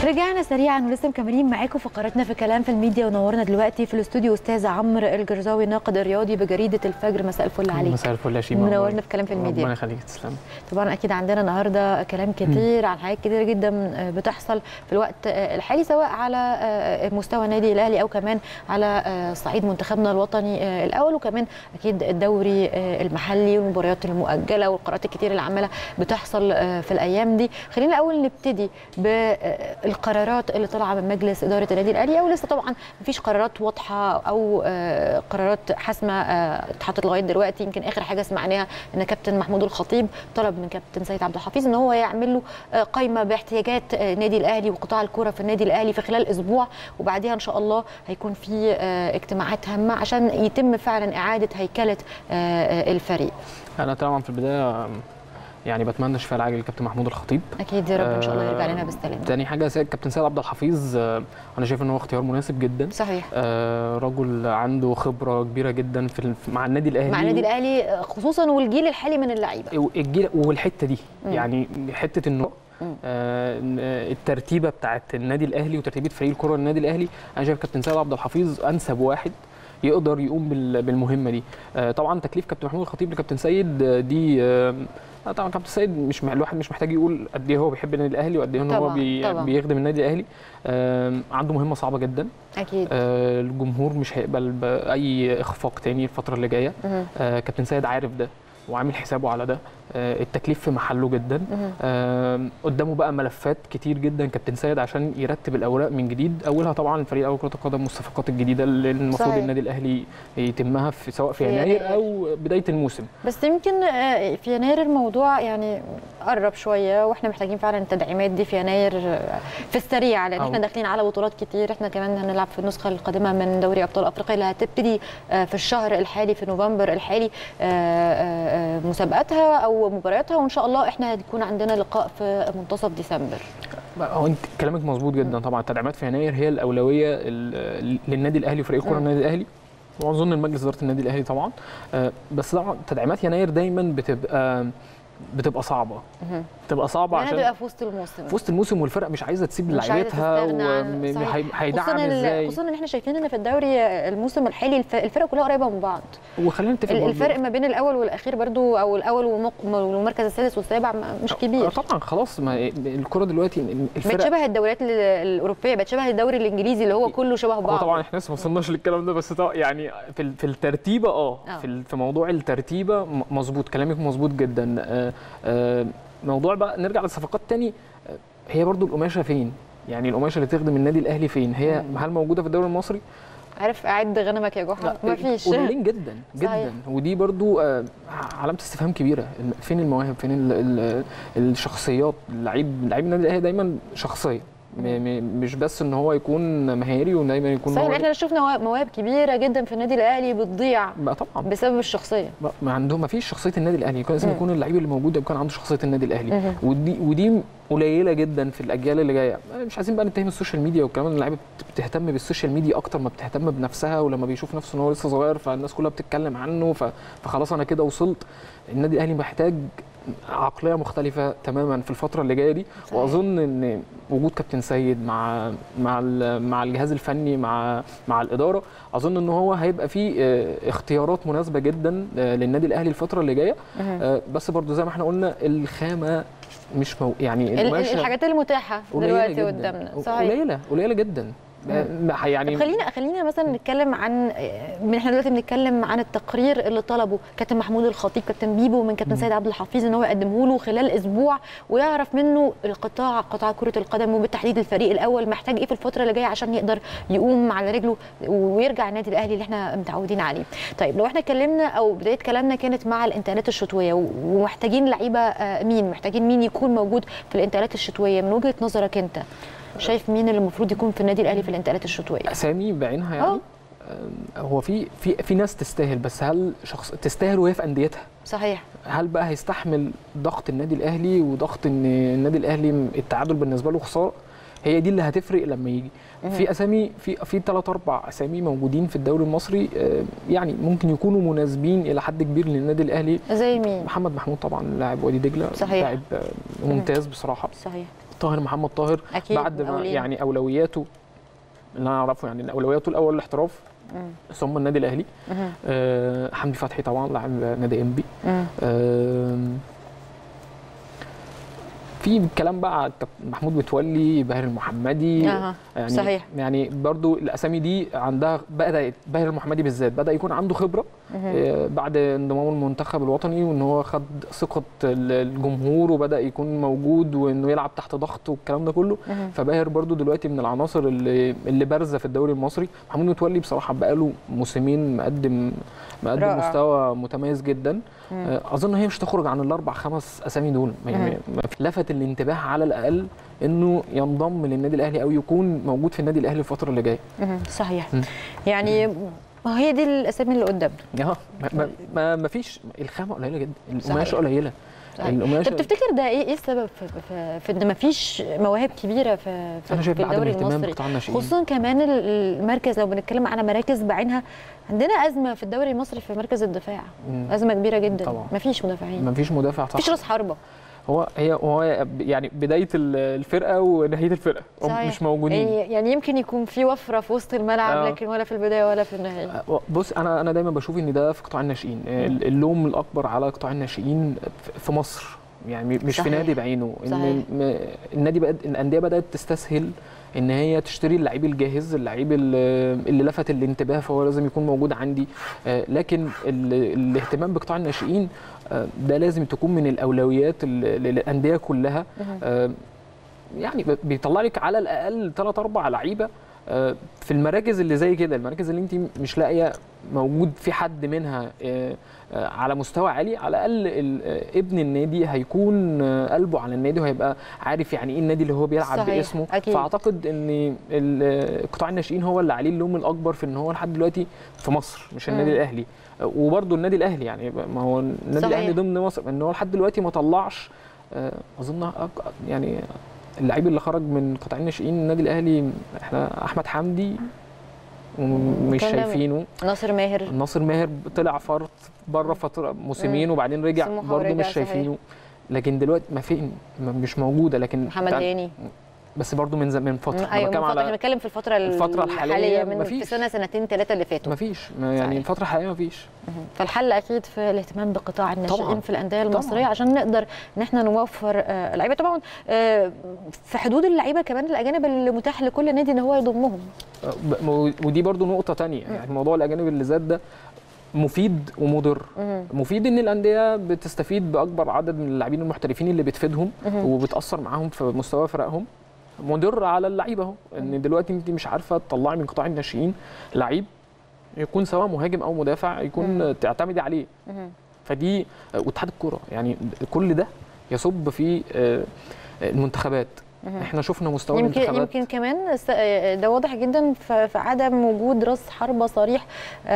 رجعنا سريعا ولسه مكملين معاكم فقراتنا في كلام في الميديا ونورنا دلوقتي في الاستوديو استاذ عمرو الجرزاوي الناقد الرياضي بجريده الفجر مساء الفل عليك مساء الفل يا شيماء منورنا في كلام في الميديا ربنا يخليك تسلم طبعا اكيد عندنا النهارده كلام كتير عن حاجات كتير جدا بتحصل في الوقت الحالي سواء على مستوى النادي الاهلي او كمان على صعيد منتخبنا الوطني الاول وكمان اكيد الدوري المحلي والمباريات المؤجله والقرارات الكتير اللي عماله بتحصل في الايام دي خلينا الاول نبتدي بالقرارات اللي طالعه من مجلس اداره النادي الاهلي او لسه طبعا مفيش قرارات واضحه او قرارات حاسمه اتحطت لغايه دلوقتي يمكن اخر حاجه سمعناها ان كابتن محمود الخطيب طلب من كابتن سيد عبد الحفيظ ان هو يعمل له قائمه باحتياجات النادي الاهلي وقطاع الكره في النادي الاهلي في خلال اسبوع وبعديها ان شاء الله هيكون في اجتماعات هامه عشان يتم فعلا اعاده هيكله الفريق. انا طبعا في البدايه يعني بتمنى شفاء العاجل للكابتن محمود الخطيب اكيد يا رب ان شاء الله يرجع لنا بالسلامه تاني حاجه سيد كابتن سيد عبد الحفيظ انا شايف ان هو اختيار مناسب جدا صحيح آه رجل عنده خبره كبيره جدا في مع النادي الاهلي مع النادي الاهلي خصوصا والجيل الحالي من اللعيبه الجيل والحته دي م. يعني حته انه آه الترتيبه بتاعت النادي الاهلي وترتيبه فريق الكره النادي الاهلي انا شايف كابتن سيد عبد الحفيظ انسب واحد يقدر يقوم بالمهمه دي آه طبعا تكليف كابتن محمود الخطيب لكابتن سيد دي آه طبعا كابتن سيد مش الواحد مش محتاج يقول قد ايه هو بيحب النادي الاهلي وقد ايه هو بي طبعًا. بيخدم النادي الاهلي آه عنده مهمه صعبه جدا اكيد آه الجمهور مش هيقبل باي اخفاق تاني الفتره اللي جايه آه كابتن سيد عارف ده وعامل حسابه على ده آه التكليف في محله جدا آه قدامه بقى ملفات كتير جدا كابتن سيد عشان يرتب الاوراق من جديد اولها طبعا فريق اول كره القدم والصفقات الجديده اللي المفروض صحيح. النادي الاهلي يتمها في سواء في يناير او بدايه الموسم بس يمكن في يناير الموضوع يعني قرب شويه واحنا محتاجين فعلا التدعيمات دي في يناير في السريع لان احنا داخلين على بطولات كتير احنا كمان هنلعب في النسخه القادمه من دوري ابطال افريقيا اللي هتبتدي في الشهر الحالي في نوفمبر الحالي مسابقاتها او مبارياتها وان شاء الله احنا هيكون عندنا لقاء في منتصف ديسمبر هو انت كلامك مظبوط جدا طبعا التدعيمات في يناير هي الاولويه للنادي الاهلي وفريق الكره النادي الاهلي واظن المجلس اداره النادي الاهلي طبعا بس طبعا تدعيمات يناير دايما بتبقى بتبقى صعبه بتبقى صعبه عشان بتبقى في وسط الموسم في وسط الموسم والفرق مش عايزه تسيب لعيبتها وهيدعم ازاي خصوصا ان احنا شايفين ان في الدوري الموسم الحالي الفرق كلها قريبه من بعض وخلينا نتفق الفرق ما بين الاول والاخير برضو او الاول والمركز السادس والسابع مش كبير طبعا خلاص ما الكره دلوقتي الفرق بقت شبه الدوريات الاوروبيه بقت شبه الدوري الانجليزي اللي هو كله شبه بعض طبعا احنا لسه ما وصلناش للكلام ده بس يعني في في الترتيبه اه في في موضوع الترتيبه مظبوط كلامك مظبوط جدا آه آه موضوع بقى نرجع للصفقات تاني هي برضو القماشه فين يعني القماشه اللي تخدم النادي الاهلي فين هي هل موجوده في الدوري المصري عارف اعد غنمك يا جحا مفيش قليلين جدا جدا صحيح. ودي برضو علامه استفهام كبيره فين المواهب فين ال ال الشخصيات اللعيب لعيب النادي الاهلي دايما شخصيه مش بس ان هو يكون مهاري ودايما يكون صحيح احنا شفنا مواهب كبيره جدا في النادي الاهلي بتضيع بقى طبعا بسبب الشخصيه ما عنده ما فيش شخصيه النادي الاهلي لازم يكون اللعيب اللي موجود يكون عنده شخصيه النادي الاهلي ودي ودي قليله جدا في الاجيال اللي جايه مش عايزين بقى نتهم السوشيال ميديا والكلام اللعيبه بتهتم بالسوشيال ميديا اكتر ما بتهتم بنفسها ولما بيشوف نفسه ان هو لسه صغير فالناس كلها بتتكلم عنه فخلاص انا كده وصلت النادي الاهلي محتاج عقليه مختلفه تماما في الفتره اللي جايه دي صحيح. واظن ان وجود كابتن سيد مع مع مع الجهاز الفني مع مع الاداره اظن ان هو هيبقى فيه اختيارات مناسبه جدا للنادي الاهلي الفتره اللي جايه بس برضو زي ما احنا قلنا الخامه مش مو يعني الحاجات المتاحه دلوقتي قدامنا صحيح قليله قليله جدا يعني خلينا خلينا مثلا نتكلم عن من احنا دلوقتي بنتكلم عن التقرير اللي طلبه كابتن محمود الخطيب كابتن بيبو من كابتن سيد عبد الحفيظ ان هو يقدمه له خلال اسبوع ويعرف منه القطاع قطاع كره القدم وبالتحديد الفريق الاول محتاج ايه في الفتره اللي جايه عشان يقدر يقوم على رجله ويرجع النادي الاهلي اللي احنا متعودين عليه طيب لو احنا اتكلمنا او بدايه كلامنا كانت مع الانتقالات الشتويه ومحتاجين لعيبه مين محتاجين مين يكون موجود في الانتقالات الشتويه من وجهه نظرك انت شايف مين اللي المفروض يكون في النادي الاهلي في الانتقالات الشتويه اسامي بعينها يعني أوه. هو في في في ناس تستاهل بس هل شخص تستاهل وهي في انديتها صحيح هل بقى هيستحمل ضغط النادي الاهلي وضغط ان النادي الاهلي التعادل بالنسبه له خساره هي دي اللي هتفرق لما يجي في اسامي في في ثلاث اربع اسامي موجودين في الدوري المصري يعني ممكن يكونوا مناسبين الى حد كبير للنادي الاهلي زي مين محمد محمود طبعا لاعب وادي دجله صحيح. لاعب ممتاز بصراحه صحيح طاهر محمد طاهر اكيد بعد ما مقاولين. يعني اولوياته اللي انا اعرفه يعني إن اولوياته الاول الاحتراف مم. ثم النادي الاهلي مهم. آه حمدي فتحي طبعا لاعب نادي انبي مم. آم، في كلام بقى على كاب- محمود متولي باهر المحمدي اها يعني صحيح. يعني برضو الاسامي دي عندها بدا باهر المحمدي بالذات بدا يكون عنده خبره مهم. آه، بعد انضمامه المنتخب الوطني وان هو خد ثقه ال- الجمهور وبدا يكون موجود وانه يلعب تحت ضغط والكلام ده كله مهم. فباهر برضو دلوقتي من العناصر اللي اللي بارزه في الدوري المصري محمود متولي بصراحه بقاله موسمين مقدم مقدم رائع. مستوى متميز جدا مم. آه، اظن هي مش تخرج عن الاربع خمس اسامي دول يعني مم. ما في- لفت الانتباه على الاقل انه ينضم للنادي الاهلي او يكون موجود في النادي الاهلي الفتره اللي جايه مهم. صحيح مم. يعني ما هي دي الاسامي اللي قدامنا اه ما- ما- ما ما فيش الخامه قليله جدا صحيح. القماشه قليله صحيح. القماشه طب تفتكر ده ايه ايه السبب في, في, في ان ما فيش مواهب كبيره في في, انا شايف في بعدم الدوري الاهتمام المصري بقطاع الناشئين خصوصا كمان ال- المركز لو بنتكلم على مراكز بعينها عندنا ازمه في الدوري المصري في مركز الدفاع مم. ازمه كبيره جدا طبعا. مفيش مدافعين ما فيش مدافع صح مفيش راس حربه هو هي هو يعني بدايه ال- الفرقه ونهايه الفرقه هم صحيح. مش موجودين يعني يعني يمكن يكون في وفره في وسط الملعب آه. لكن ولا في البدايه ولا في النهايه آه، بص انا انا دايما بشوف ان ده في قطاع الناشئين آه، مم. اللوم الاكبر على قطاع الناشئين في- في مصر يعني مش صحيح. في نادي بعينه صحيح. ان م- النادي بقى الانديه بدات تستسهل ان هي تشتري اللعيب الجاهز اللعيب اللي اللي لفت الانتباه فهو لازم يكون موجود عندي آه، لكن ال- الاهتمام بقطاع الناشئين آه، ده لازم تكون من الاولويات ال- للانديه كلها مهم. آه، يعني ب- بيطلع لك على الاقل ثلاث اربع لعيبه آه، في المراكز اللي زي كده المراكز اللي انت مش لاقيه موجود في حد منها آه، آه، على مستوى عالي على الاقل ال- آه، ابن النادي هيكون آه، قلبه على النادي وهيبقى عارف يعني ايه النادي اللي هو بيلعب صحيح، باسمه أكيد. فاعتقد ان ال- آه، قطاع الناشئين هو اللي عليه اللوم الاكبر في ان هو لحد دلوقتي في مصر مش النادي مم. الاهلي آه، وبرده النادي الاهلي يعني ما هو النادي صحيح. الاهلي ضمن مصر ان هو لحد دلوقتي ما طلعش آه، اظن أك- يعني اللعيب اللي خرج من قطاع الناشئين النادي الاهلي احنا احمد حمدي ومش كان شايفينه ناصر ماهر ناصر ماهر طلع فرط بره فتره موسمين وبعدين رجع سموحة برضه ورجع، مش صحيح. شايفينه لكن دلوقتي ما فين ما- مش موجوده لكن محمد بتاع- هاني بس برضه من زمان من فتره أنا ايوه من بتكلم فترة احنا على بنتكلم في الفتره الفترة الحالية من في مفيش. سنه سنتين ثلاثه اللي فاتوا ما فيش ما يعني صحيح. الفتره الحاليه ما فيش فالحل اكيد في الاهتمام بقطاع الناشئين طبعاً. في الانديه المصريه طبعاً. عشان نقدر ان احنا نوفر آه، لعيبه طبعا آه، في حدود اللعيبه كمان الاجانب اللي متاح لكل نادي ان هو يضمهم ب- ودي برضو نقطة تانية يعني موضوع الأجانب اللي زاد ده مفيد ومضر مهم. مفيد ان الانديه بتستفيد باكبر عدد من اللاعبين المحترفين اللي بتفيدهم مهم. وبتاثر معاهم في مستوى فرقهم مضر على اللعيبه اهو ان دلوقتي انت مش عارفه تطلعي من قطاع الناشئين لعيب يكون سواء مهاجم او مدافع يكون مم. تعتمدي عليه مهم. فدي واتحاد الكوره يعني كل ده يصب في آه، المنتخبات مهم. احنا شفنا مستوى يمكن الانتخابات يمكن كمان الس- ده واضح جدا في في عدم وجود راس حربه صريح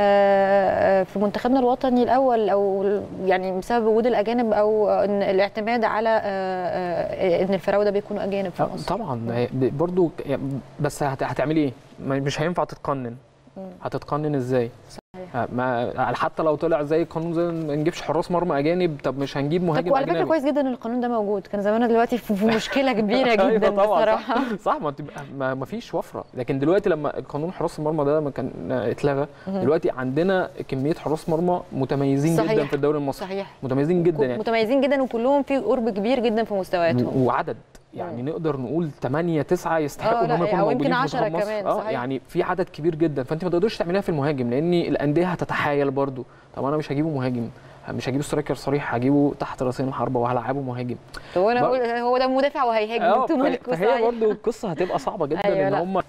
آه، في منتخبنا الوطني الاول او يعني بسبب وجود الاجانب او إن الاعتماد على آه، آه، ان الفراوده بيكونوا اجانب في آه، مصر طبعا هي- ب- برضو ك- يعني بس هت- هتعملي ايه ما- مش هينفع تتقنن مم. هتتقنن ازاي صحيح. آه، ما حتى لو طلع زي القانون زي ما نجيبش حراس مرمى اجانب طب مش هنجيب طب مهاجم وعلى فكره اجنبي كويس جدا ان القانون ده موجود كان زماننا دلوقتي في في مشكله كبيره أيوة جدا طبعاً، صح. بصراحه صح ما تبقى ما ما فيش وفره لكن دلوقتي لما قانون حراس المرمى ده ما كان اتلغى مهم. دلوقتي عندنا كميه حراس مرمى متميزين صحيح. جدا في الدوري المصري صحيح متميزين جدا يعني متميزين جدا وكلهم في قرب كبير جدا في مستوياتهم و- وعدد يعني نقدر نقول 8 9 آه، يستحقوا ان لا، هم يكونوا أو يمكن موجودين في 10 منتخب مصر كمان، اه صحيح. يعني في عدد كبير جدا فانت ما تقدرش تعمليها في المهاجم لان الانديه هتتحايل برضو طب انا مش هجيبه مهاجم مش هجيبه سترايكر صريح هجيبه تحت راسين الحربه وهلعبه مهاجم هو انا بق- بقول هو ده مدافع وهيهاجم اه طول فهي- الكوس فهي برضو القصه هتبقى صعبه جدا أيوة، ان لا. هم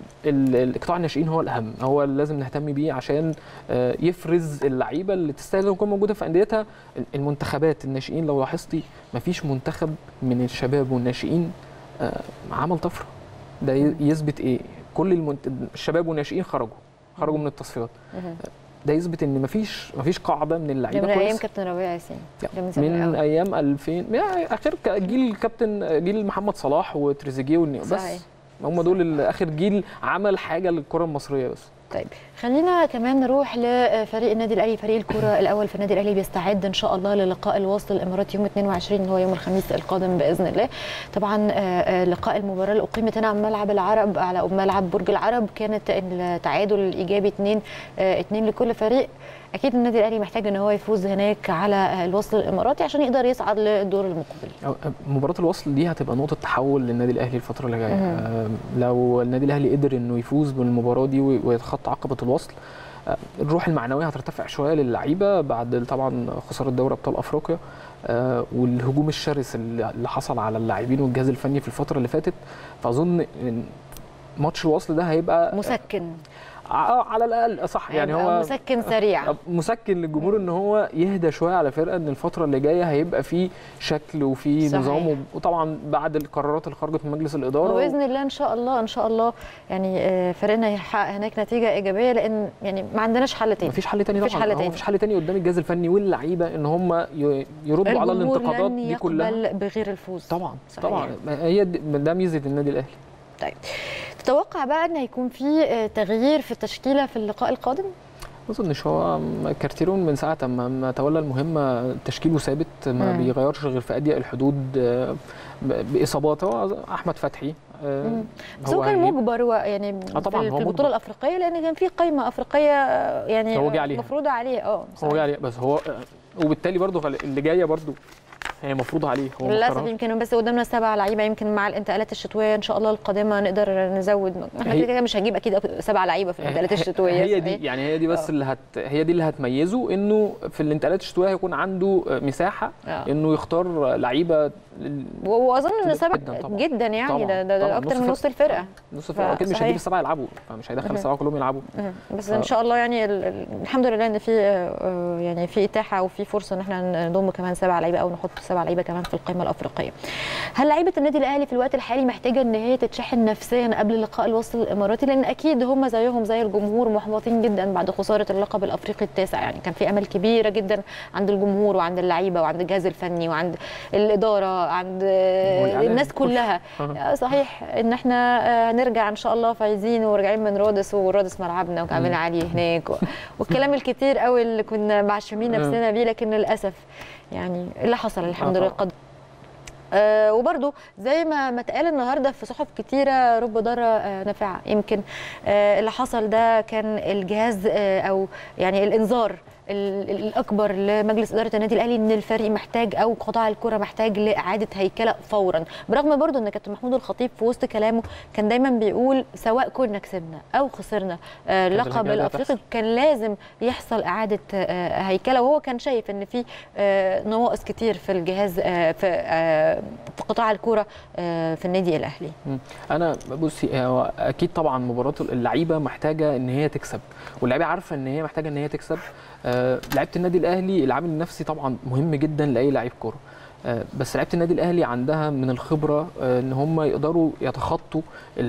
القطاع الناشئين هو الاهم هو اللي لازم نهتم بيه عشان آه، يفرز اللعيبه اللي تستاهل إنها تكون موجوده في انديتها المنتخبات الناشئين لو لاحظتي مفيش منتخب من الشباب والناشئين آه، عمل طفره ده ي- يثبت ايه كل المنت... الشباب والناشئين خرجوا خرجوا من التصفيات مهم. ده يثبت ان مفيش مفيش قاعده من ده اللعيبه من ايام كويسه كابتن ربيع ياسين ده من زمان من قوي. ايام 2000 يعني اخر ك- جيل كابتن جيل محمد صلاح وتريزيجيه والني بس صحيح. هم دول اللي اخر جيل عمل حاجه للكره المصريه بس طيب خلينا كمان نروح لفريق النادي الاهلي فريق الكره الاول في النادي الاهلي بيستعد ان شاء الله للقاء الوصل الاماراتي يوم 22 اللي هو يوم الخميس القادم باذن الله طبعا لقاء المباراه اللي اقيمت هنا على ملعب العرب على ملعب برج العرب كانت التعادل الايجابي 2 2 لكل فريق اكيد النادي الاهلي محتاج ان هو يفوز هناك على الوصل الاماراتي عشان يقدر يصعد للدور المقبل مباراه الوصل دي هتبقى نقطه تحول للنادي الاهلي الفتره اللي جايه لو النادي الاهلي قدر انه يفوز بالمباراه دي ويتخطى عقبه الوصل الروح المعنويه هترتفع شويه للعيبه بعد طبعا خساره دوري ابطال افريقيا والهجوم الشرس اللي حصل على اللاعبين والجهاز الفني في الفتره اللي فاتت فاظن ماتش الوصل ده هيبقى مسكن على الاقل صح يعني هو مسكن سريع مسكن للجمهور ان هو يهدى شويه على فرقه ان الفتره اللي جايه هيبقى في شكل وفي نظام وطبعا بعد القرارات اللي خرجت من مجلس الاداره وباذن الله ان شاء الله ان شاء الله يعني فريقنا يحقق هناك نتيجه ايجابيه لان يعني ما عندناش حل تاني مفيش حل تاني مفيش طبعا حل هو تاني مفيش حل تاني قدام الجهاز الفني واللعيبه ان هم يردوا على الانتقادات دي كلها لن بغير الفوز طبعا صحيح. طبعا هي ده ميزه النادي الاهلي طيب تتوقع بقى ان هيكون في تغيير في التشكيله في اللقاء القادم؟ ما اظنش هو كارتيرون من ساعه ما تولى المهمه تشكيله ثابت ما مم. بيغيرش غير في اضيق الحدود باصابات هو احمد فتحي بس هو كان مجبر يعني آه طبعا في هو البطوله مجبر. الافريقيه لان كان في قائمه افريقيه يعني هو جه عليها مفروضه عليه اه هو جه عليها بس هو وبالتالي برضه اللي جايه برضه هي مفروضه عليه هو للاسف يمكن بس قدامنا سبع لعيبه يمكن مع الانتقالات الشتويه ان شاء الله القادمه نقدر نزود احنا كده مش هنجيب اكيد سبع لعيبه في الانتقالات الشتويه هي دي يعني هي دي بس أوه. اللي هت هي دي اللي هتميزه انه في الانتقالات الشتويه هيكون عنده مساحه أوه. انه يختار لعيبه واظن ان سبع جدا, جدا يعني طبعًا. ده, ده, ده اكتر من نص الفرقه نص الفرقه اكيد مش هيجيب السبعه يلعبوا فمش هيدخل السبعه كلهم يلعبوا بس ف... ان شاء الله يعني الحمد لله ان في يعني في اتاحه وفي فرصه ان احنا نضم كمان سبع لعيبه او نحط سبع لعيبه كمان في القائمه الافريقيه. هل لعيبه النادي الاهلي في الوقت الحالي محتاجه ان هي تتشحن نفسيا قبل لقاء الوصل الاماراتي لان اكيد هم زيهم زي الجمهور محبطين جدا بعد خساره اللقب الافريقي التاسع يعني كان في امل كبيره جدا عند الجمهور وعند اللعيبه وعند الجهاز الفني وعند الاداره عند الناس كلها صحيح ان احنا هنرجع ان شاء الله فايزين وراجعين من رودس ورودس ملعبنا وكامل علي هناك والكلام الكتير قوي اللي كنا معشمين نفسنا بيه لكن للاسف يعني اللي حصل الحمد لله قدر آه وبرده زي ما ما اتقال النهارده في صحف كتيره رب ضاره آه نافعه يمكن آه اللي حصل ده كان الجهاز آه او يعني الانذار الاكبر لمجلس اداره النادي الاهلي ان الفريق محتاج او قطاع الكره محتاج لاعاده هيكله فورا برغم برضو ان كابتن محمود الخطيب في وسط كلامه كان دايما بيقول سواء كنا كسبنا او خسرنا اللقب الافريقي كان لازم يحصل اعاده هيكله وهو كان شايف ان في نواقص كتير في الجهاز في في قطاع الكره في النادي الاهلي انا بصي اكيد طبعا مباراه اللعيبه محتاجه ان هي تكسب واللعيبه عارفه ان هي محتاجه ان هي تكسب آه لعيبه النادي الاهلي العامل النفسي طبعا مهم جدا لاي لعيب كوره آه بس لعيبه النادي الاهلي عندها من الخبره آه ان هم يقدروا يتخطوا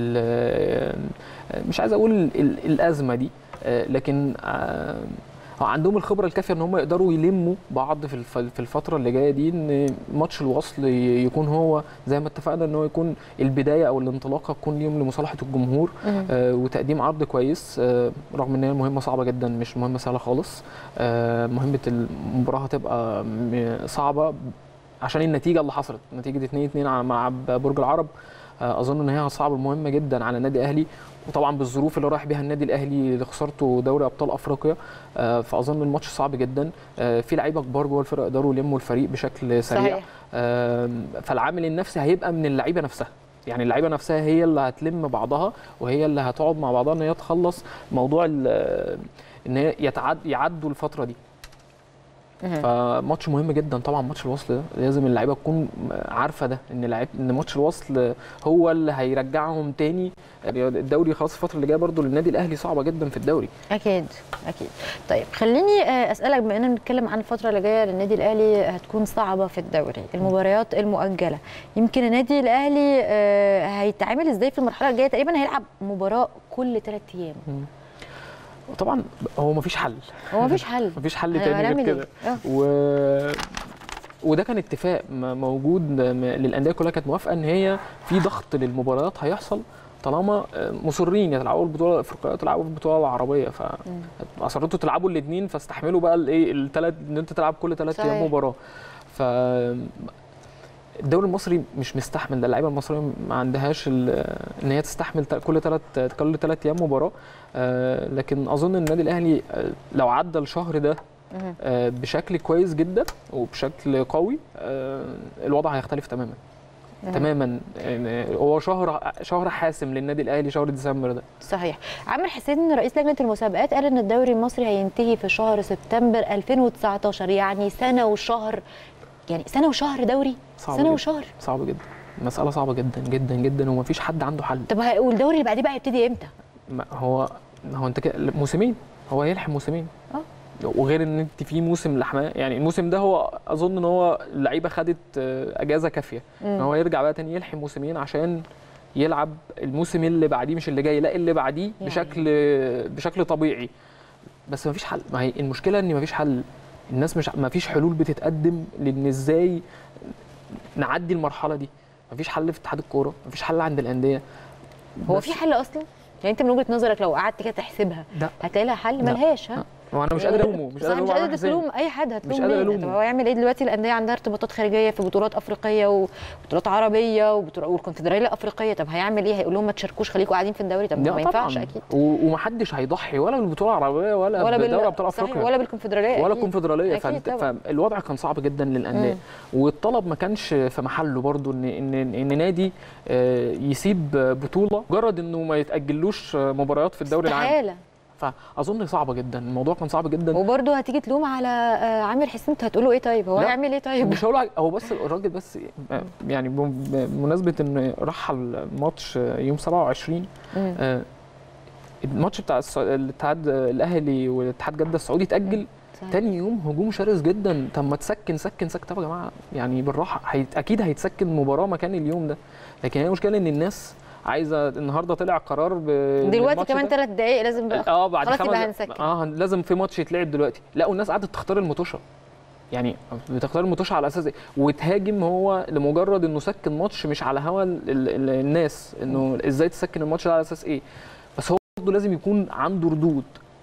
مش عايز اقول الازمه دي لكن عندهم الخبره الكافيه ان هم يقدروا يلموا بعض في في الفتره اللي جايه دي ان ماتش الوصل يكون هو زي ما اتفقنا ان هو يكون البدايه او الانطلاقه تكون ليهم لمصالحه الجمهور آه وتقديم عرض كويس آه رغم ان هي مهمه صعبه جدا مش مهمه سهله خالص آه مهمه المباراه هتبقى صعبه عشان النتيجه اللي حصلت نتيجه 2 2 مع برج العرب اظن ان هي صعبه مهمه جدا على النادي الاهلي وطبعا بالظروف اللي رايح بيها النادي الاهلي لخسارته دوري ابطال افريقيا فاظن الماتش صعب جدا في لعيبه كبار جوه الفرقه يقدروا يلموا الفريق بشكل سريع صحيح. فالعامل النفسي هيبقى من اللعيبه نفسها يعني اللعيبه نفسها هي اللي هتلم بعضها وهي اللي هتقعد مع بعضها ان هي تخلص موضوع ان هي يتعد يعدوا الفتره دي فماتش مهم جدا طبعا ماتش الوصل ده لازم اللعيبه تكون عارفه ده ان لعيب ان ماتش الوصل هو اللي هيرجعهم تاني الدوري خلاص الفتره اللي جايه برده للنادي الاهلي صعبه جدا في الدوري اكيد اكيد طيب خليني اسالك بما اننا بنتكلم عن الفتره اللي جايه للنادي الاهلي هتكون صعبه في الدوري المباريات المؤجله يمكن النادي الاهلي هيتعامل ازاي في المرحله الجايه تقريبا هيلعب مباراه كل ثلاث ايام طبعا هو مفيش حل هو مفيش حل مفيش حل تاني غير كده و... وده كان اتفاق موجود للانديه كلها كانت موافقه ان هي في ضغط للمباريات هيحصل طالما آه، مصرين يا تلعبوا البطوله الافريقيه تلعبوا البطوله العربيه فاصرتوا تلعبوا الاثنين فاستحملوا بقى الايه الثلاث ان انت تلعب كل ثلاث صحيح. ايام مباراه ف الدوري المصري مش مستحمل ده اللعيبه المصريه ما عندهاش ال- ان هي تستحمل ت- كل ثلاث كل ثلاث ايام مباراه آه، لكن اظن النادي الاهلي آه، لو عدى الشهر ده مهم. آه، بشكل كويس جدا وبشكل قوي آه، الوضع هيختلف تماما مهم. تماما يعني هو شهر شهر حاسم للنادي الاهلي شهر ديسمبر ده صحيح عامر حسين رئيس لجنه المسابقات قال ان الدوري المصري هينتهي في شهر سبتمبر 2019 يعني سنه وشهر يعني سنه وشهر دوري صعب سنه جدا. وشهر صعب جدا مسألة صعبة جدا جدا جدا ومفيش حد عنده حل طب ه- والدوري اللي بعديه بقى يبتدي امتى ما هو هو انت كده موسمين هو هيلحم موسمين اه وغير ان انت في موسم لحماه يعني الموسم ده هو اظن ان هو اللعيبه خدت آه، اجازه كافيه ان هو يرجع بقى تاني يلحم موسمين عشان يلعب الموسم اللي بعديه مش اللي جاي لا اللي بعديه يعني. بشكل بشكل طبيعي بس مفيش حل ما هي المشكله ان مفيش حل الناس مش مفيش حلول بتتقدم لان ازاي نعدي المرحله دي مفيش حل في اتحاد الكوره مفيش حل عند الانديه هو بس- في حل اصلا يعني انت من وجهه نظرك لو قعدت كده تحسبها لا هتلاقي لها حل لا. ملهاش ها وانا مش قادر الومه مش صح، قادر مش الومه قادر عمرو حسين. تلوم اي حد هتلوم قادر مين؟ ألومه. طب هو يعمل ايه دلوقتي الانديه عندها ارتباطات خارجيه في بطولات افريقيه وبطولات عربيه وبطولات والكونفدراليه الافريقيه طب هيعمل ايه هيقول لهم ما تشاركوش خليكم قاعدين في الدوري طب لا ما ينفعش طبعاً. اكيد و- ومحدش هيضحي ولا بالبطوله العربيه ولا, ولا بدوري بال ابطال صحيح، افريقيا ولا بالكونفدراليه ولا أكيد. كونفدراليه أكيد فانت طبعاً. فالوضع كان صعب جدا للانديه والطلب ما كانش في محله برضو ان ان ان نادي آه، يسيب بطوله مجرد انه ما يتاجلوش مباريات في الدوري العام استحاله فاظن صعبه جدا الموضوع كان صعب جدا وبرضه هتيجي تلوم على آه، عامر حسين انت هتقول له ايه طيب هو لا. هيعمل ايه طيب مش هقول حاجة، هو بس الراجل بس آه، يعني بم- بمناسبه ان رحل الماتش يوم 27 مم. آه، الماتش بتاع السع- الاتحاد الاهلي والاتحاد جده السعودي اتاجل صحيح. تاني يوم هجوم شرس جدا طب ما تسكن سكن سكن طب يا جماعه يعني بالراحه هيت اكيد هيتسكن مباراه مكان اليوم ده لكن هي المشكله ان الناس عايزه النهارده طلع قرار ب دلوقتي الماتش كمان ده. ثلاث دقائق لازم بقى اه بعد خلاص خمس يبقى دق- هنسكن. اه لازم في ماتش يتلعب دلوقتي لا والناس قعدت تختار المطوشه يعني بتختار المطوشه على اساس ايه وتهاجم هو لمجرد انه سكن ماتش مش على هوا ال- ال- ال- الناس انه ازاي تسكن الماتش ده على اساس ايه بس هو برضه لازم يكون عنده ردود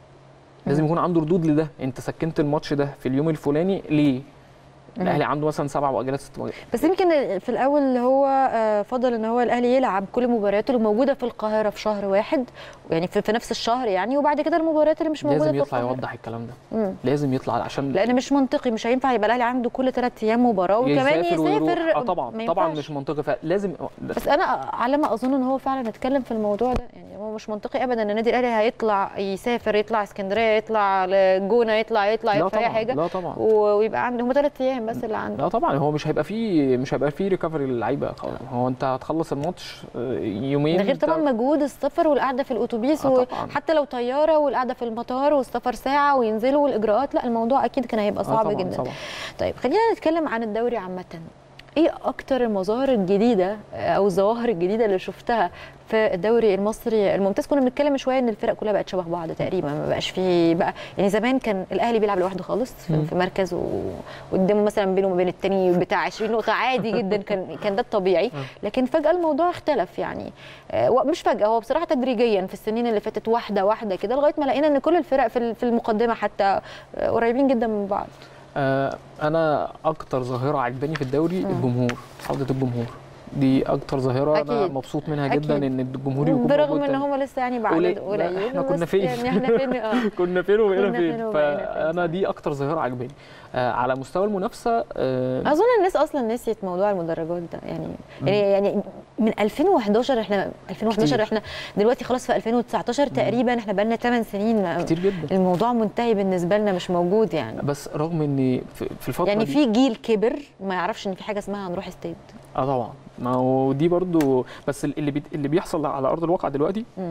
لازم يكون عنده ردود لده انت سكنت الماتش ده في اليوم الفلاني ليه الاهلي عنده مثلا سبع مؤجلات ست مؤجلات بس يمكن في الاول هو آه، فضل ان هو الاهلي يلعب كل مبارياته اللي موجوده في القاهره في شهر واحد يعني في, في نفس الشهر يعني وبعد كده المباريات اللي مش موجوده لازم في يطلع القاهره يوضح الكلام ده مم. لازم يطلع عشان لان مش منطقي مش هينفع يبقى الاهلي عنده كل ثلاث ايام مباراه وكمان يسافر ويروح. يسافر اه طبعا ما طبعا ينفعش. مش منطقي فلازم بس انا على ما اظن ان هو فعلا اتكلم في الموضوع ده يعني هو مش منطقي ابدا ان النادي الاهلي هيطلع يسافر يطلع اسكندريه يطلع الجونه يطلع يطلع لا يطلع اي طبعا حاجه لا طبعا و- ويبقى عنده هم ثلاث ايام بس اللي عنده لا طبعا هو مش هيبقى فيه مش هيبقى فيه ريكفري للعيبه هو انت هتخلص الماتش آه، يومين ده غير طبعا بتاع- مجهود السفر والقعده في الاتوبيس آه طبعاً. وحتى لو طياره والقعده في المطار والسفر ساعه وينزلوا والاجراءات لا الموضوع اكيد كان هيبقى آه صعب طبعاً جدا طبعا طيب خلينا نتكلم عن الدوري عامه ايه اكتر المظاهر الجديده او الظواهر الجديده اللي شفتها في الدوري المصري الممتاز كنا بنتكلم شويه ان الفرق كلها بقت شبه بعض تقريبا ما بقاش في بقى يعني زمان كان الاهلي بيلعب لوحده خالص في, مم. في مركز و- وقدامه مثلا بينه وبين التاني بتاع 20 نقطه عادي جدا كان كان ده الطبيعي لكن فجاه الموضوع اختلف يعني آه، مش فجاه هو بصراحه تدريجيا في السنين اللي فاتت واحده واحده كده لغايه ما لقينا ان كل الفرق في ال- في المقدمه حتى آه، قريبين جدا من بعض آه انا اكتر ظاهره عجباني في الدوري الجمهور عوده الجمهور دي اكتر ظاهره انا أكيد. مبسوط منها أكيد. جدا ان الجمهور يكون برغم موجود ان تاني. هم لسه يعني بعد قليل. قليل لا، إحنا بس كنا فين؟ يعني احنا فين اه كنا فين وبقينا كنا فين فين وبقينا فين، فانا صح. دي اكتر ظاهره عجباني آه على مستوى المنافسه آه اظن الناس اصلا نسيت موضوع المدرجات ده يعني يعني يعني من 2011 احنا 2011 كتير. احنا دلوقتي خلاص في 2019 تقريبا احنا بقالنا 8 سنين ما- كتير جدا الموضوع منتهي بالنسبه لنا مش موجود يعني بس رغم ان في في الفتره يعني دي في جيل كبر ما يعرفش ان في حاجه اسمها هنروح استاد اه طبعا ما هو دي برضو بس اللي بي اللي بيحصل على ارض الواقع دلوقتي مم.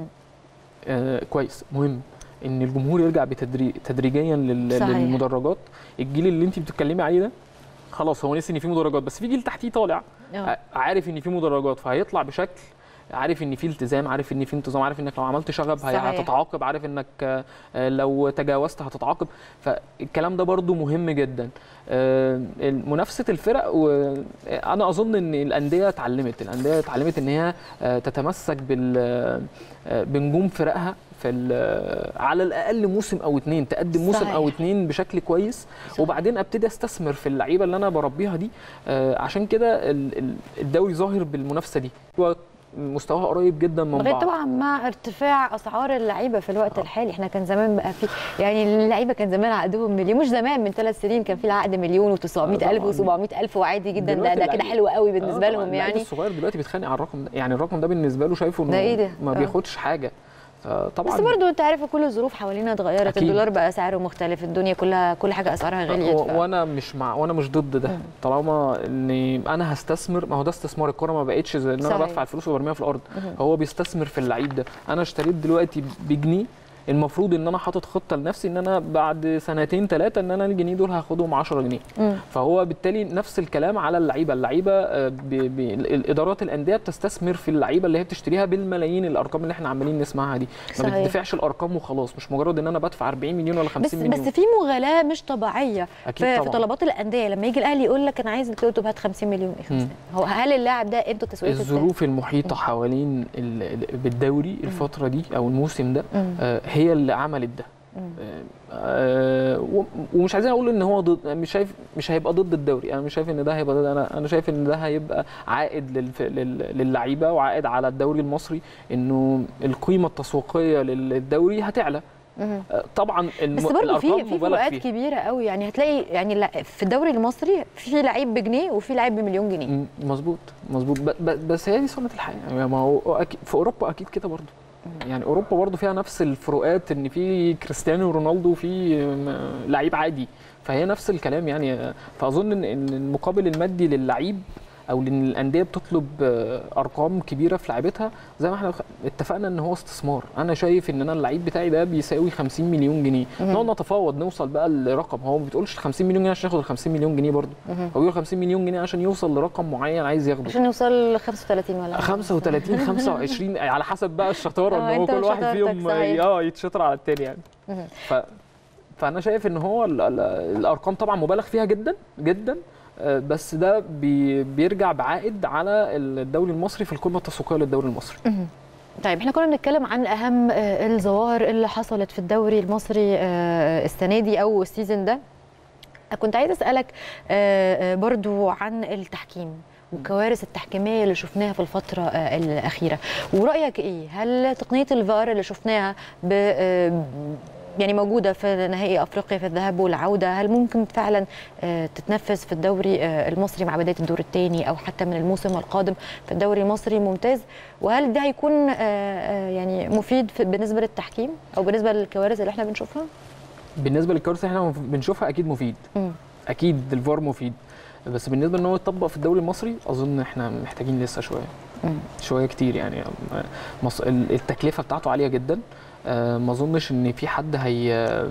آه كويس مهم ان الجمهور يرجع بتدريج تدريجيا لل- صحيح. للمدرجات الجيل اللي انت بتتكلمي عليه ده خلاص هو نسي ان في مدرجات بس في جيل تحتيه طالع آه. ع- عارف ان في مدرجات فهيطلع بشكل عارف ان في التزام عارف ان في انتظام عارف انك لو عملت شغب هي- صحيح. هتتعاقب عارف انك آه، آه، لو تجاوزت هتتعاقب فالكلام ده برضو مهم جدا آه، منافسه الفرق وانا اظن ان الانديه اتعلمت الانديه اتعلمت ان هي آه، تتمسك بال آه، بنجوم فرقها في ال- على الاقل موسم او اتنين تقدم موسم صحيح. او اتنين بشكل كويس صحيح. وبعدين ابتدي استثمر في اللعيبه اللي انا بربيها دي آه، عشان كده ال- ال- الدوري ظاهر بالمنافسه دي هو مستواها قريب جدا من لغايه بعض طبعا مع ارتفاع اسعار اللعيبه في الوقت الحالي احنا كان زمان بقى في يعني اللعيبه كان زمان عقدهم مليون مش زمان من ثلاث سنين كان في العقد مليون و900 الف طبعاً. و700 الف وعادي جدا ده دلوقتي ده كده اللعيب- حلو قوي آه، بالنسبه طبعاً لهم اللعيب يعني الصغير دلوقتي بيتخانق على الرقم ده يعني الرقم ده بالنسبه له شايفه انه ده إيه ده؟ ما آه. بياخدش حاجه طبعا بس برضه انت عارف كل الظروف حوالينا اتغيرت أكيد. الدولار بقى سعره مختلف الدنيا كلها كل حاجه اسعارها غليت ف... وانا مش مع وانا مش ضد ده طالما اني انا هستثمر ما هو ده استثمار الكوره ما بقتش زي ان انا صحيح. بدفع الفلوس وبرميها في الارض هو بيستثمر في اللعيب ده انا اشتريت دلوقتي بجنيه المفروض ان انا حاطط خطه لنفسي ان انا بعد سنتين ثلاثه ان انا الجنيه دول هاخدهم 10 جنيه مم. فهو بالتالي نفس الكلام على اللعيبه اللعيبه آه، ب- ب- الادارات الانديه بتستثمر في اللعيبه اللي هي بتشتريها بالملايين الارقام اللي احنا عمالين نسمعها دي ما صحيح. بتدفعش الارقام وخلاص مش مجرد ان انا بدفع 40 مليون ولا 50 بس مليون بس في مغالاه مش طبيعيه أكيد في, في طبعاً. طلبات الانديه لما يجي الاهلي يقول لك انا عايز التوتو هات 50 مليون إيه 50 هو هل اللاعب ده قيمته تسويقيه الظروف المحيطه حوالين ال- ال- بالدوري الفتره دي او الموسم ده مم. آه، هي اللي عملت ده آه، و- ومش عايزين اقول ان هو ضد مش شايف مش هيبقى ضد الدوري انا مش شايف ان ده هيبقى ضد انا انا شايف ان ده هيبقى عائد للف- لل- للعيبه وعائد على الدوري المصري انه القيمه التسويقيه للدوري هتعلى مم. آه، طبعا الم- بس برضه الارقام في في مبالغ فروقات فيها كبيره قوي يعني هتلاقي يعني لا- في الدوري المصري في لعيب بجنيه وفي لعيب بمليون جنيه م- مظبوط مظبوط ب- ب- بس هي دي سنه الحياه يعني ما هو أكيد في اوروبا اكيد كده برضه يعني اوروبا برضه فيها نفس الفروقات ان في كريستيانو رونالدو وفي م- لعيب عادي فهي نفس الكلام يعني فاظن ان إن المقابل المادي للعيب او لان الانديه بتطلب آه، ارقام كبيره في لعيبتها زي ما احنا خ- اتفقنا ان هو استثمار انا شايف ان انا اللعيب بتاعي ده بيساوي 50 مليون جنيه نقعد نتفاوض نوصل بقى لرقم هو ما بيتقولش 50 مليون جنيه عشان ياخد ال 50 مليون جنيه برضه هو بيقول 50 مليون جنيه عشان يوصل لرقم معين عايز ياخده عشان يوصل ل 35 ولا 35 25 على حسب بقى الشطاره آه، ان هو أنت كل واحد وشطارتك، فيهم صحيح. اه يتشطر على التاني يعني مهم. ف فانا شايف ان هو ال- ال- الارقام طبعا مبالغ فيها جدا جدا آه، بس ده بي بيرجع بعائد على الدوري المصري في القمه التسويقيه للدوري المصري طيب احنا كنا بنتكلم عن اهم آه، الظواهر اللي حصلت في الدوري المصري آه، السنه دي او السيزون ده كنت عايز اسالك آه، آه، برضو عن التحكيم والكوارث التحكيميه اللي شفناها في الفتره آه، الاخيره ورايك ايه هل تقنيه الفار اللي شفناها ب آه، يعني موجوده في نهائي افريقيا في الذهاب والعوده هل ممكن فعلا آه، تتنفذ في الدوري آه، المصري مع بدايه الدور الثاني او حتى من الموسم القادم في الدوري المصري ممتاز وهل ده هيكون آه، آه، يعني مفيد في- بالنسبه للتحكيم او بالنسبه للكوارث اللي احنا بنشوفها بالنسبه للكوارث اللي احنا بنشوفها اكيد مفيد مم. اكيد الفار مفيد بس بالنسبه ان هو يطبق في الدوري المصري اظن احنا محتاجين لسه شويه مم. شويه كتير يعني آه، مص- ال- التكلفه بتاعته عاليه جدا آه، ما اظنش ان في حد هي آه،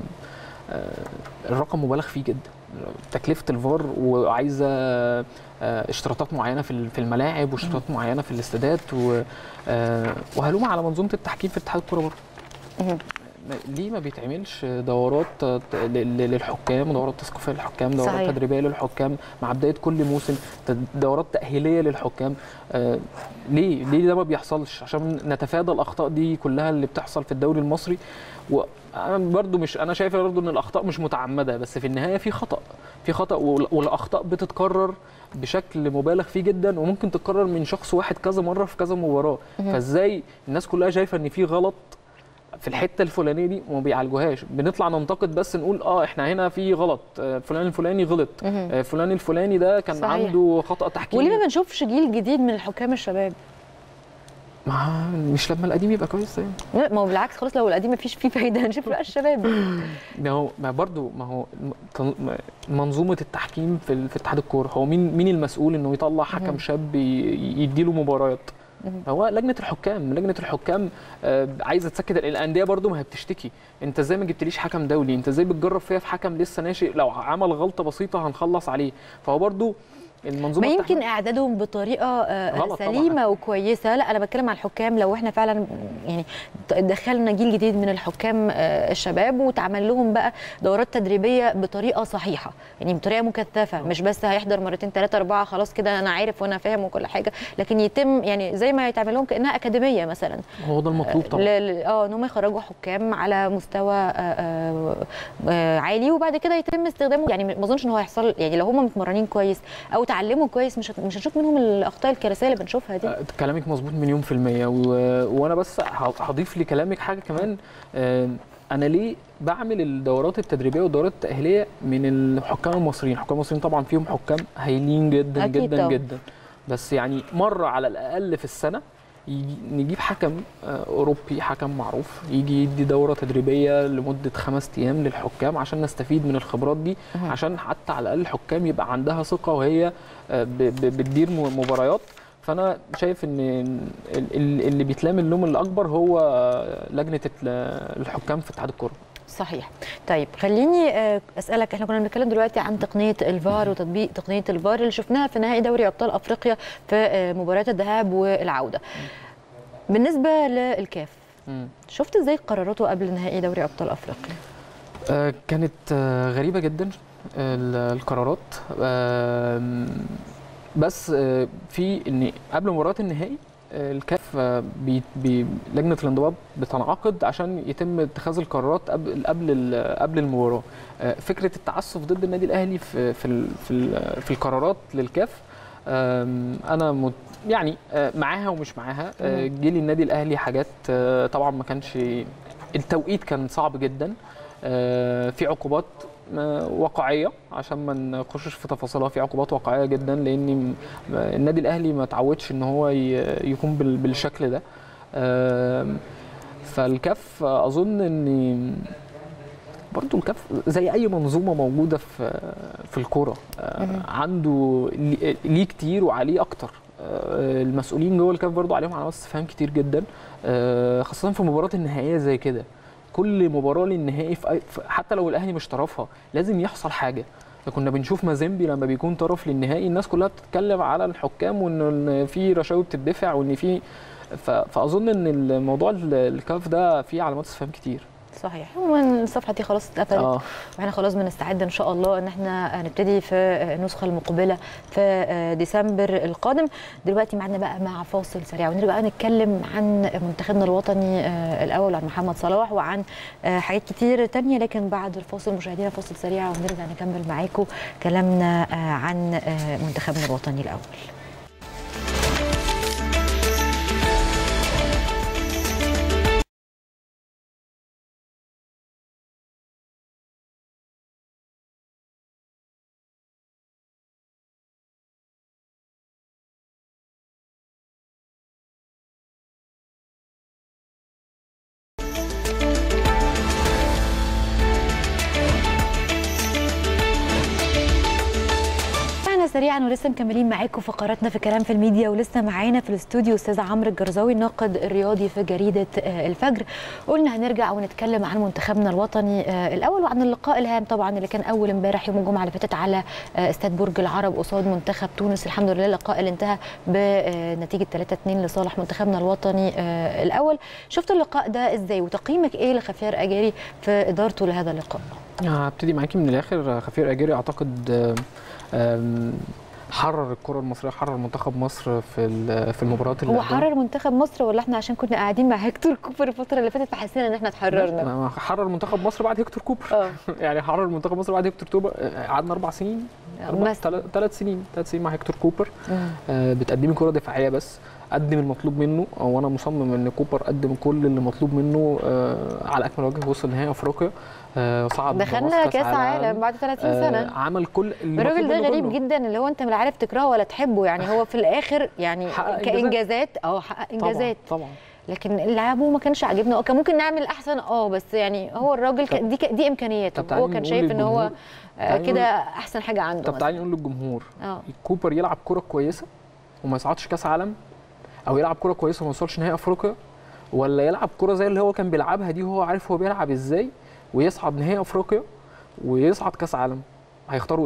الرقم مبالغ فيه جدا تكلفه الفار وعايزه آه، اشتراطات معينه في ال- في الملاعب واشتراطات معينه في الاستادات و- آه، وهلوم على منظومه التحكيم في اتحاد الكوره برضه مهم. ما- ليه ما بيتعملش دورات ت- ل- ل- للحكام ودورات تثقيفيه للحكام دورات صحيح. تدريبيه للحكام مع بدايه كل موسم ت- دورات تاهيليه للحكام آه ليه ليه ده ما بيحصلش عشان نتفادى الاخطاء دي كلها اللي بتحصل في الدوري المصري وانا برضو مش انا شايف برضو ان الاخطاء مش متعمده بس في النهايه في خطا في خطا وال- والاخطاء بتتكرر بشكل مبالغ فيه جدا وممكن تتكرر من شخص واحد كذا مره في كذا مباراه فازاي الناس كلها شايفه ان في غلط في الحته الفلانيه دي وما بيعالجوهاش بنطلع ننتقد بس نقول اه احنا هنا في غلط آه، فلان الفلاني غلط مهم. آه، فلان الفلاني ده كان صحيح. عنده خطا تحكيمي وليه ما بنشوفش جيل جديد من الحكام الشباب ما مش لما القديم يبقى كويس يعني لا، ما هو بالعكس خلاص لو القديم مفيش فيه فايده هنشوف بقى الشباب ما هو ما برضه ما هو م- تن- م- منظومه التحكيم في ال- في اتحاد الكوره هو مين مين المسؤول انه يطلع حكم شاب ي- يديله مباريات هو لجنه الحكام لجنه الحكام آه، عايزه تسكت الانديه برضو ما هي بتشتكي انت ازاي ما جبتليش حكم دولي انت ازاي بتجرب فيها في حكم لسه ناشئ لو عمل غلطه بسيطه هنخلص عليه فهو برضو المنظومه ما يمكن التحكيمية- اعدادهم بطريقه آه، غلط طبعاً. سليمه وكويسه لا انا بتكلم عن الحكام لو احنا فعلا يعني دخلنا جيل جديد من الحكام آه، الشباب وتعمل لهم بقى دورات تدريبيه بطريقه صحيحه يعني بطريقه مكثفه مش بس هيحضر مرتين ثلاثه اربعه خلاص كده انا عارف وانا فاهم وكل حاجه لكن يتم يعني زي ما يتعمل لهم كانها اكاديميه مثلا هو ده المطلوب طبعا ل- ل- اه ان هم يخرجوا حكام على مستوى آه، آه، آه، عالي وبعد كده يتم استخدامه يعني ما اظنش ان هو هيحصل يعني لو هم متمرنين كويس او اتعلموا كويس مش هت- مش هنشوف منهم الاخطاء الكارثيه اللي بنشوفها دي آه، كلامك مظبوط مليون في المية و... وأنا بس ه- هضيف لكلامك حاجة كمان آه، أنا ليه بعمل الدورات التدريبية والدورات التأهيلية من الحكام المصريين الحكام المصريين طبعا فيهم حكام هايلين جدا أكيد جدا طبعاً. جدا بس يعني مرة على الأقل في السنة يجي نجيب حكم آه، أوروبي حكم معروف يجي يدي دورة تدريبية لمدة خمس أيام للحكام عشان نستفيد من الخبرات دي مهم. عشان حتى على الأقل الحكام يبقى عندها ثقة وهي آه، ب- ب- بتدير م- مباريات فانا شايف ان ال- ال- اللي بيتلام اللوم الاكبر هو لجنه ال- الحكام في اتحاد الكره صحيح طيب خليني آه، اسالك احنا كنا بنتكلم دلوقتي عن تقنيه الفار وتطبيق تقنيه الفار اللي شفناها في نهائي دوري ابطال افريقيا في آه، مباريات الذهاب والعوده بالنسبه للكاف شفت ازاي قراراته قبل نهائي دوري ابطال افريقيا آه، كانت آه، غريبه جدا ال- القرارات آم، بس آه، في ان قبل مباراه النهائي آه، الكاف آه، بي بي لجنه الانضباط بتنعقد عشان يتم اتخاذ القرارات قبل قبل ال- قبل المباراه آه، فكره التعسف ضد النادي الاهلي في في ال- في, ال- في القرارات للكاف آم، انا مت يعني آه، معاها ومش معاها آه، مم. جه لي النادي الاهلي حاجات آه، طبعا ما كانش التوقيت كان صعب جدا آه، في عقوبات آه، واقعيه عشان ما نخشش في تفاصيلها في عقوبات واقعيه جدا لان م- النادي الاهلي ما تعودش ان هو ي- يكون بال- بالشكل ده آم، فالكاف اظن ان برضو الكاف زي اي منظومه موجوده في في الكوره آه، مهم. عنده ليه- ليه كتير وعليه اكتر آه، المسؤولين جوه الكاف برضو عليهم علامات استفهام كتير جدا آه، خاصه في المباريات النهائيه زي كده كل مباراه للنهائي في أي- في- حتى لو الاهلي مش طرفها لازم يحصل حاجه كنا بنشوف مازيمبي لما بيكون طرف للنهائي الناس كلها بتتكلم على الحكام وان إن في رشاوي بتدفع وان في ف- فاظن ان الموضوع ال- الكاف ده فيه علامات استفهام كتير صحيح عموما الصفحه دي خلاص اتقفلت اه واحنا خلاص بنستعد ان شاء الله ان احنا هنبتدي في النسخه المقبله في ديسمبر القادم دلوقتي معانا بقى مع فاصل سريع ونرجع بقى نتكلم عن منتخبنا الوطني الاول عن محمد صلاح وعن حاجات كتير تانية لكن بعد الفاصل مشاهدينا فاصل سريع ونرجع نكمل معاكم كلامنا عن منتخبنا الوطني الاول سريعا ولسه مكملين معاكم فقراتنا في كلام في الميديا ولسه معانا في الاستوديو استاذ عمرو الجرزاوي الناقد الرياضي في جريده الفجر قلنا هنرجع ونتكلم عن منتخبنا الوطني الاول وعن اللقاء الهام طبعا اللي كان اول امبارح يوم الجمعه اللي فاتت على استاد برج العرب قصاد منتخب تونس الحمد لله اللقاء اللي انتهى بنتيجه 3 2 لصالح منتخبنا الوطني الاول شفت اللقاء ده ازاي وتقييمك ايه لخفير اجاري في ادارته لهذا اللقاء هبتدي معاكي من الاخر خفير اجاري اعتقد حرر الكره المصريه حرر منتخب مصر في في المباريات اللي هو حرر منتخب مصر ولا احنا عشان كنا قاعدين مع هيكتور كوبر الفتره اللي فاتت فحسينا ان احنا اتحررنا حرر منتخب مصر بعد هيكتور كوبر اه يعني حرر منتخب مصر بعد هيكتور كوبر قعدنا اربع سنين ثلاث سنين ثلاث سنين مع هيكتور كوبر آه بتقدمي كره دفاعيه بس قدم المطلوب منه وانا مصمم ان كوبر قدم كل اللي مطلوب منه آه على اكمل وجه وصل نهائي افريقيا آه صعد دخلنا كاس عالم بعد 30 سنه آه عمل كل الراجل ده غريب كله. جدا اللي هو انت لا عارف تكرهه ولا تحبه يعني هو في الاخر يعني كانجازات اه حقق انجازات طبعا, طبعا. لكن لعبه ما كانش عاجبنا كان ممكن نعمل احسن اه بس يعني هو الراجل كان دي دي امكانياته هو كان شايف ان هو كده احسن حاجه عنده طب تعالي نقول للجمهور اه كوبر يلعب كره كويسه وما يصعدش كاس عالم او يلعب كره كويسه وما يوصلش نهائي افريقيا ولا يلعب كره زي اللي هو كان بيلعبها دي وهو عارف هو بيلعب ازاي ويصعد نهائي افريقيا ويصعد كاس عالم هيختاروا ايه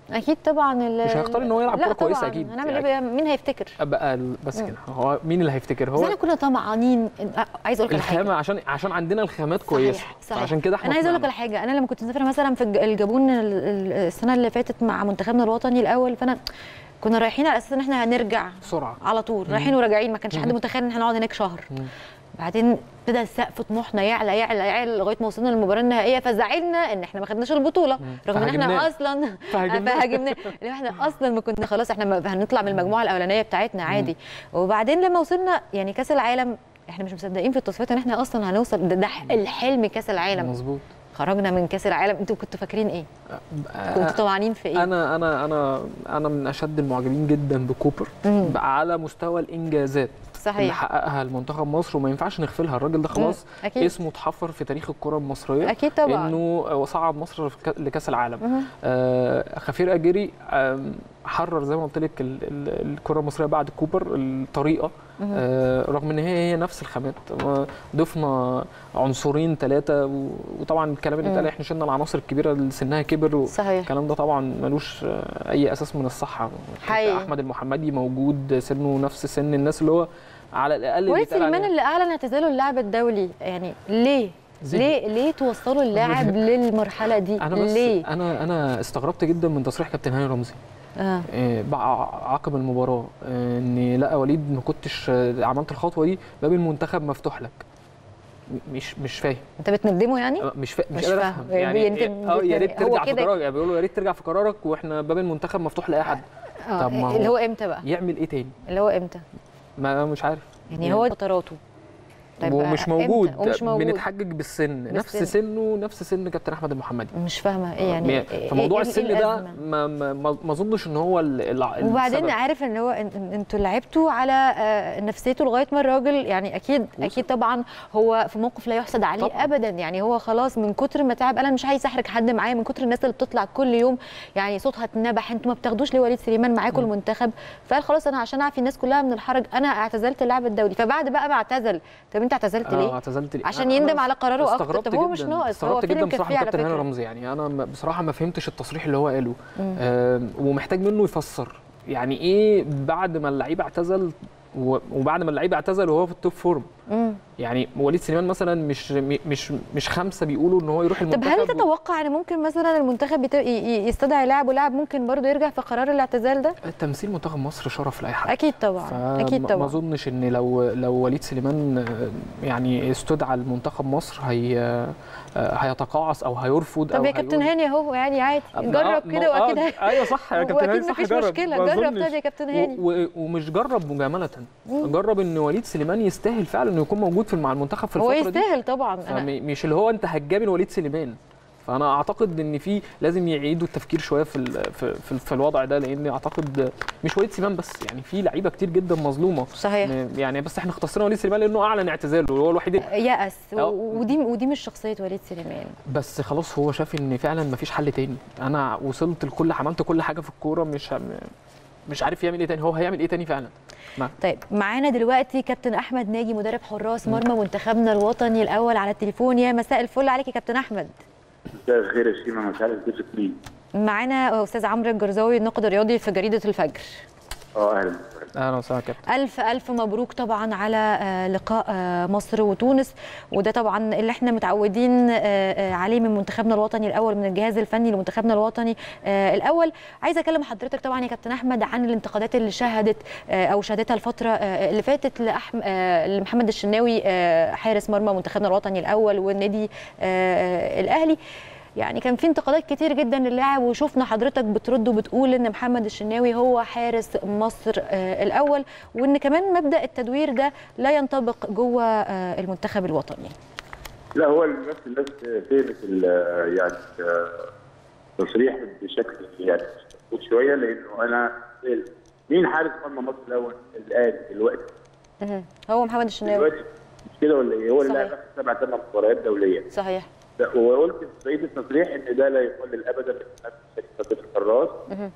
اكيد طبعا ال- مش هيختار إن هو يلعب لا كرة كويسة طبعاً. أكيد. هنعمل يعني ايه بقى؟ مين هيفتكر بقى ال- بس كده هو مين اللي هيفتكر بس هو احنا كنا طمعانين إن- آه، عايز اقول لك على حاجه الخامه عشان عشان عندنا الخامات كويسه صحيح صحيح عشان كده احنا انا عايز اقول لك طمعنا. على حاجه انا لما كنت مسافره مثلا في الج- الجابون ال- ال- السنه اللي فاتت مع منتخبنا الوطني الاول فانا كنا رايحين على اساس ان احنا هنرجع بسرعه على طول رايحين وراجعين ما كانش حد متخيل ان احنا نقعد هناك شهر بعدين ابتدى السقف طموحنا يعلى يعلى يعلى لغايه ما وصلنا للمباراه النهائيه فزعلنا ان احنا ما خدناش البطوله رغم ان احنا فهاجمناه. اصلا فهاجمناه. فهاجمنا ان احنا اصلا ما كنا خلاص احنا ما- هنطلع من المجموعه الاولانيه بتاعتنا عادي وبعدين لما وصلنا يعني كاس العالم احنا مش مصدقين في التصفيات ان احنا اصلا هنوصل ده, ده الحلم كاس العالم مظبوط خرجنا من كاس العالم انتوا كنتوا فاكرين ايه كنتوا طمعانين في ايه انا انا انا انا من اشد المعجبين جدا بكوبر مم. بقى على مستوى الانجازات اللي صحيح حققها المنتخب مصر وما ينفعش نغفلها الراجل ده خلاص أكيد. اسمه اتحفر في تاريخ الكره المصريه اكيد طبعا انه صعد مصر في كا- لكاس العالم مهم. آه خفير اجري آم، حرر زي ما قلت لك ال- ال- الكره المصريه بعد كوبر الطريقه آه رغم ان هي هي نفس الخامات آه، ضفنا عنصرين ثلاثه وطبعا الكلام اللي اتقال احنا شلنا العناصر الكبيره اللي سنها كبر و- صحيح الكلام ده طبعا ملوش آه، اي اساس من الصحه حقيقي. احمد المحمدي موجود سنه نفس سن الناس اللي هو على الاقل وليد بيتقال سليمان عليه. اللي اعلن اعتزاله اللاعب الدولي يعني ليه زهق. ليه ليه توصلوا اللاعب للمرحله دي انا بس ليه انا انا استغربت جدا من تصريح كابتن هاني رمزي اه آه، بقى عقب المباراه آه، ان لا وليد ما كنتش آه، عملت الخطوه دي باب المنتخب مفتوح لك م- مش مش فاهم انت بتندمه يعني آه، مش فا... مش, مش قادر فاهم. افهم يعني يعني انت اه يا ريت بت- هو ترجع في كده- قرارك يعني بيقولوا يا ريت ترجع في قرارك واحنا باب المنتخب مفتوح لاي حد آه طب ما هو- اللي هو امتى بقى يعمل ايه تاني اللي هو امتى ما أنا مش عارف يعني هو فتراته طيب ومش إمتى؟ موجود ومش موجود بنتحجج بالسن نفس بالسن. سنه نفس سن كابتن احمد المحمدي مش فاهمه ايه يعني إيه- فموضوع إيه- إيه السن ده الأزمة؟ ما ما ما ما اظنش ان هو ال- الع- وبعدين السبب. عارف ان هو إن- إن- انتوا لعبتوا على آه، نفسيته لغايه ما الراجل يعني اكيد وصل. اكيد طبعا هو في موقف لا يحسد عليه طبعاً. ابدا يعني هو خلاص من كتر ما تعب انا مش عايز احرج حد معايا من كتر الناس اللي بتطلع كل يوم يعني صوتها اتنبح انتوا ما بتاخدوش ليه وليد سليمان معاكم المنتخب فقال خلاص انا عشان اعفي الناس كلها من الحرج انا اعتزلت اللعب الدولي فبعد بقى ما اعتزل طب انت اعتزلت اه ليه؟ اعتزلت ليه؟ عشان أنا- يندم أنا على قراره اكتر استغربت طب هو مش جداً. ناقص هو استغربت فيلم جدا كان بصراحه فيه على كابتن هاني فكره رمزي يعني انا م- بصراحه ما فهمتش التصريح اللي هو قاله آه ومحتاج منه يفسر يعني ايه بعد ما اللعيب اعتزل و- وبعد ما اللعيب اعتزل وهو في التوب فورم مم. يعني وليد سليمان مثلا مش م- مش مش خمسه بيقولوا ان هو يروح طب المنتخب هل تتوقع ان ممكن مثلا المنتخب يت- ي- ي- يستدعي لاعب ولاعب ممكن برضه يرجع في قرار الاعتزال ده؟ تمثيل منتخب مصر شرف لاي حد اكيد طبعا اكيد ما طبعا اظنش ان لو لو وليد سليمان آه، يعني استدعى لمنتخب مصر هي آه، هيتقاعس او هيرفض طب او يا كابتن هيقول- هاني اهو يعني عادي آه، جرب ما- كده آه، واكيد هي- ايوه صح يا كابتن هاني واكيد صح مفيش جرب مشكله ما جرب أظنش. طب يا كابتن و- هاني و- ومش جرب مجامله جرب ان وليد سليمان يستاهل فعلا انه يكون موجود في مع المنتخب في هو الفتره دي يستاهل طبعا انا فمش اللي هو انت هتجامل وليد سليمان فانا اعتقد ان في لازم يعيدوا التفكير شويه في ال- في, في, في الوضع ده لان اعتقد مش وليد سليمان بس يعني في لعيبه كتير جدا مظلومه صحيح يعني بس احنا اختصرنا وليد سليمان لانه اعلن اعتزاله هو الوحيد يأس و- أه. ودي ودي مش شخصيه وليد سليمان بس خلاص هو شاف ان فعلا مفيش حل تاني انا وصلت لكل عملت كل حاجه في الكوره مش هم- مش عارف يعمل ايه تاني هو هيعمل ايه تاني فعلا طيب معانا دلوقتي كابتن احمد ناجي مدرب حراس مرمى منتخبنا الوطني الاول على التليفون يا مساء الفل عليك يا كابتن احمد مساء الخير يا شيماء مش عارف تمسك مين معانا استاذ عمرو الجرزاوي الناقد الرياضي في جريده الفجر اه اهلا اهلا وسهلا يا كابتن ألف ألف مبروك طبعا على آه، لقاء آه، مصر وتونس وده طبعا اللي احنا متعودين آه، آه، عليه من منتخبنا الوطني الأول من الجهاز الفني لمنتخبنا الوطني آه، الأول عايزة أكلم حضرتك طبعا يا كابتن أحمد عن الانتقادات اللي شهدت آه، أو شهدتها الفترة آه، اللي فاتت لأحم... آه، لمحمد الشناوي آه، حارس مرمى منتخبنا الوطني الأول والنادي آه، آه، الأهلي يعني كان في انتقادات كتير جدا للاعب وشفنا حضرتك بترد وبتقول ان محمد الشناوي هو حارس مصر آه، الاول وان كمان مبدا التدوير ده لا ينطبق جوه آه، المنتخب الوطني لا هو الناس الناس فهمت ال- يعني آه، تصريح بشكل يعني مظبوط شويه لانه انا مين حارس مرمى مصر الاول الان دلوقتي مهم. هو محمد الشناوي دلوقتي مش كده ولا ايه هو اللي صحيح. لعب آخر سبع ثمان مباريات دوليه صحيح ده- وقلت في بقيه التصريح ان ده لا يقلل ابدا من نفس خطه الحراس مهم.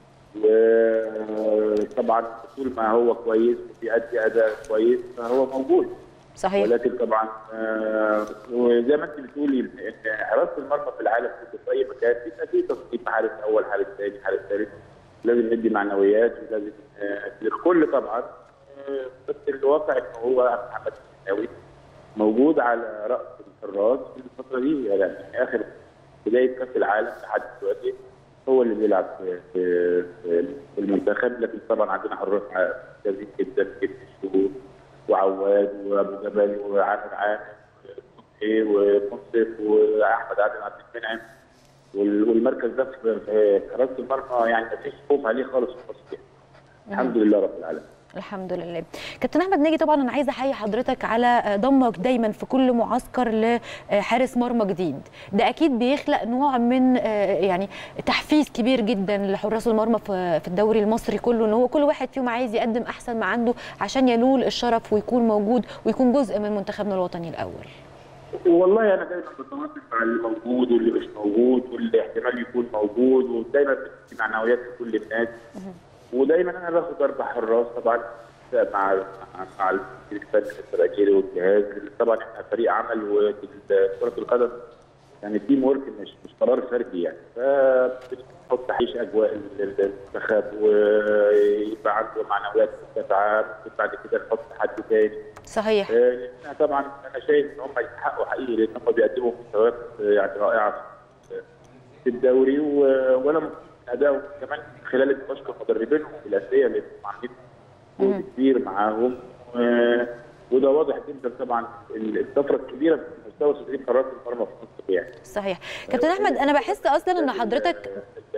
وطبعا طول ما هو كويس وبيأدي اداء كويس فهو موجود صحيح ولكن طبعا آه، وزي ما انت بتقولي ان حراسه المرمى في العالم كله في اي مكان بيبقى في تصنيف حارس اول حارس ثاني حارس ثالث لازم ندي معنويات ولازم آه، للكل طبعا آه، بس الواقع ان هو محمد الشناوي موجود على راس الحراس في الفتره دي يعني اخر بدايه كاس العالم لحد دلوقتي هو اللي بيلعب في في في المنتخب لكن طبعا عندنا حراس ممتازين جدا جدا الشهور وعواد وابو جبل وعامر عامر صبحي ومنصف واحمد عادل عبد المنعم وال- والمركز ده في في حراسه المرمى يعني ما فيش خوف عليه خالص في مصر الحمد لله رب العالمين الحمد لله كابتن احمد ناجي طبعا انا عايزه احيي حضرتك على ضمك دايما في كل معسكر لحارس مرمى جديد ده اكيد بيخلق نوع من يعني تحفيز كبير جدا لحراس المرمى في في الدوري المصري كله ان هو كل واحد فيهم عايز يقدم احسن ما عنده عشان ينول الشرف ويكون موجود ويكون جزء من منتخبنا الوطني الاول والله انا دايما بتواصل مع اللي موجود واللي مش موجود واللي احتمال يكون موجود ودايما بدي معنويات لكل الناس ودايما انا باخد اربع حراس طبعا مع مع مع المدير الفني الاستراتيجي والجهاز طبعا احنا فريق عمل وكره القدم يعني تيم ورك مش مش قرار فردي يعني فبنحط تعيش اجواء المنتخب ويبقى عنده معنويات مرتفعه ممكن بعد كده نحط حد تاني صحيح لان طبعا انا شايف ان هم يستحقوا حقيقي لان هم بيقدموا مستويات يعني رائعه في الدوري و- وانا مبسوط من ادائهم كمان خلال بشكر مدربينهم في الانديه اللي عاملين جهد كبير معاهم و- وده واضح جدا طبعا الطفره الكبيره في مستوى تدريب حراس المرمى في مصر يعني صحيح كابتن احمد انا بحس اصلا ان حضرتك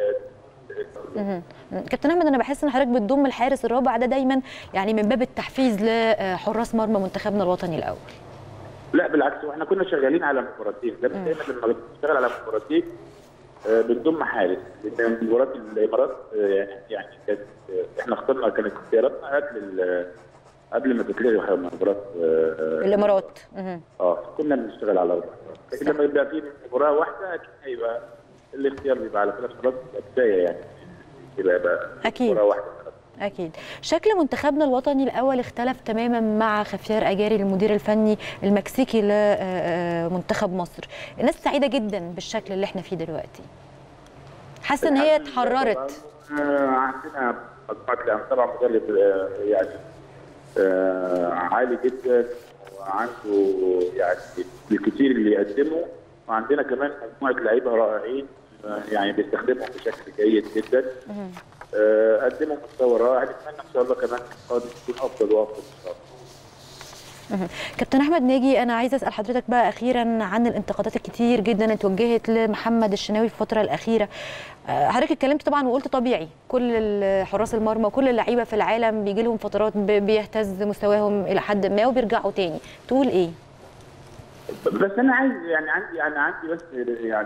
مهم. كابتن احمد انا بحس ان حضرتك بتضم الحارس الرابع ده دايما يعني من باب التحفيز لحراس مرمى منتخبنا الوطني الاول لا بالعكس واحنا كنا شغالين على مباراتين ده دايما لما بنشتغل على مباراتين آه، بنضم حارس لان مباراه الامارات آه، يعني يعني كانت آه، احنا اخترنا كانت اختياراتنا قبل ال- قبل ما تتلغي مباراه آه، الامارات مهم. اه كنا بنشتغل على اربع لكن لما يبقى في مباراه واحده اكيد هيبقى الاختيار بيبقى على ثلاث خلاص يبقى كفايه يعني يبقى يبقى أكيد. مباراه واحده خلاص. اكيد شكل منتخبنا الوطني الاول اختلف تماما مع خفيار اجاري المدير الفني المكسيكي لمنتخب مصر الناس سعيده جدا بالشكل اللي احنا فيه دلوقتي حاسه ان هي اتحررت آه، عندنا مجموعه الان طبعا مدرب آه، يعني آه، عالي جدا وعنده يعني الكثير اللي يقدمه وعندنا كمان مجموعه لعيبه رائعين آه، يعني بيستخدمهم بشكل جيد جدا آه، قدموا مستوى رائع نتمنى ان شاء الله كمان القادم يكون افضل وافضل ان شاء الله مهم. كابتن احمد ناجي انا عايزه اسال حضرتك بقى اخيرا عن الانتقادات الكتير جدا اللي اتوجهت لمحمد الشناوي في الفتره الاخيره آه، حضرتك اتكلمت طبعا وقلت طبيعي كل ال- حراس المرمى وكل اللعيبه في العالم بيجي لهم فترات ب- بيهتز مستواهم الى حد ما وبيرجعوا تاني تقول ايه بس انا عايز يعني عندي انا عندي بس يعني, يعني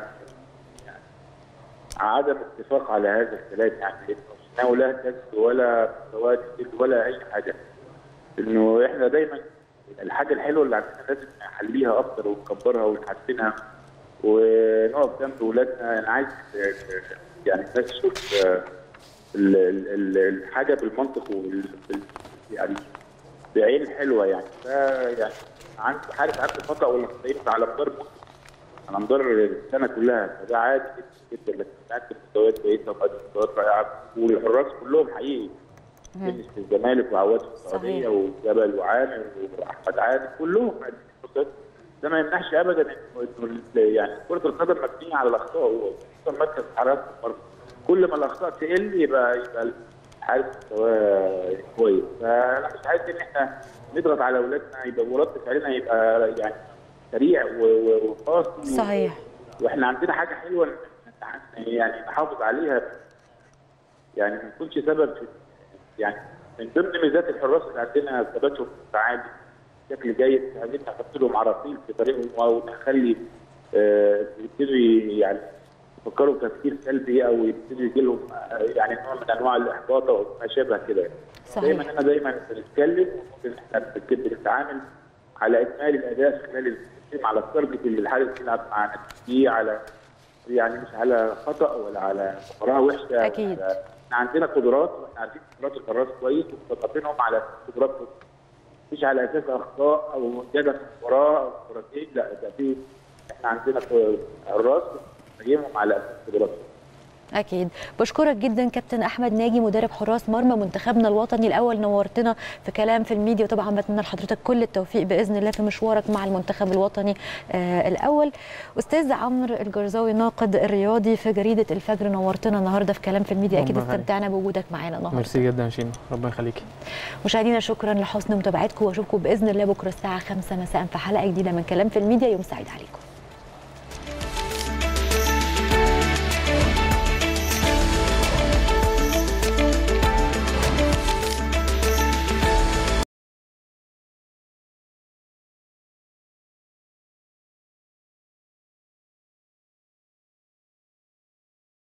عدم اتفاق على هذا الكلام يعني انه الشناوي لا كسب ولا مستوى جديد ولا اي حاجه انه احنا دايما الحاجه الحلوه اللي عندنا لازم نحليها اكتر ونكبرها ونحسنها ونقف جنب اولادنا انا عايز يعني الناس تشوف ال- ال- ال- الحاجه بالمنطق وبال بال- يعني بعين حلوه يعني ف يعني عند حارس عنده خطا ولا خطأين على مدار الموسم على مدار السنه كلها فده عادي جدا جدا لكن عندك مستويات كويسه وقدم مستويات رائعه والحراس كلهم حقيقي تنس في الزمالك وعواد في السعوديه صحيح. وجبل وعامر واحمد عادل كلهم قدموا مستويات ده ما يمنعش ابدا انه إنه ال- يعني كره القدم مبنيه على الاخطاء وخصوصا مركز حراسه المرمى كل ما الاخطاء تقل يبقى يبقى الحارس مستواه كويس فانا مش عايز ان احنا نضغط على اولادنا يبقى ورد فعلنا يبقى يعني سريع و- و- وقاسي صحيح واحنا عندنا حاجه حلوه إن- يعني نحافظ عليها يعني ما نكونش سبب في يعني من ضمن ميزات الحراس اللي عندنا ثباتهم عالي بشكل جيد عايزين نحط لهم عراقيل في طريقهم او نخلي آه، يبتدوا ي- يعني يفكروا تفكير سلبي او يبتدوا يجي لهم آه، يعني نوع من انواع الاحباط او ما شابه كده صحيح. دايما انا دايما بنتكلم وممكن احنا بنتكلم- بنتعامل على اكمال الاداء خلال السيستم على التارجت اللي الحارس بيلعب معانا فيه على يعني مش على خطا ولا على مباراه وحشه أكيد. ولا- احنا عندنا قدرات واحنا عارفين قدرات الحراس كويس ومثقفينهم على قدراتهم مش على اساس اخطاء او جدل في مباراه او مباراتين لا ده في احنا عندنا في الراس بنقيمهم على اساس قدراتهم اكيد بشكرك جدا كابتن احمد ناجي مدرب حراس مرمى منتخبنا الوطني الاول نورتنا في كلام في الميديا وطبعا بتمنى لحضرتك كل التوفيق باذن الله في مشوارك مع المنتخب الوطني آه الاول استاذ عمرو الجرزاوي ناقد الرياضي في جريده الفجر نورتنا النهارده في كلام في الميديا اكيد ربنا يخليك. استمتعنا بوجودك معانا النهارده ميرسي جدا يا شيماء ربنا يخليكي مشاهدينا شكرا لحسن متابعتكم واشوفكم باذن الله بكره الساعه 5 مساء في حلقه جديده من كلام في الميديا يوم سعيد عليكم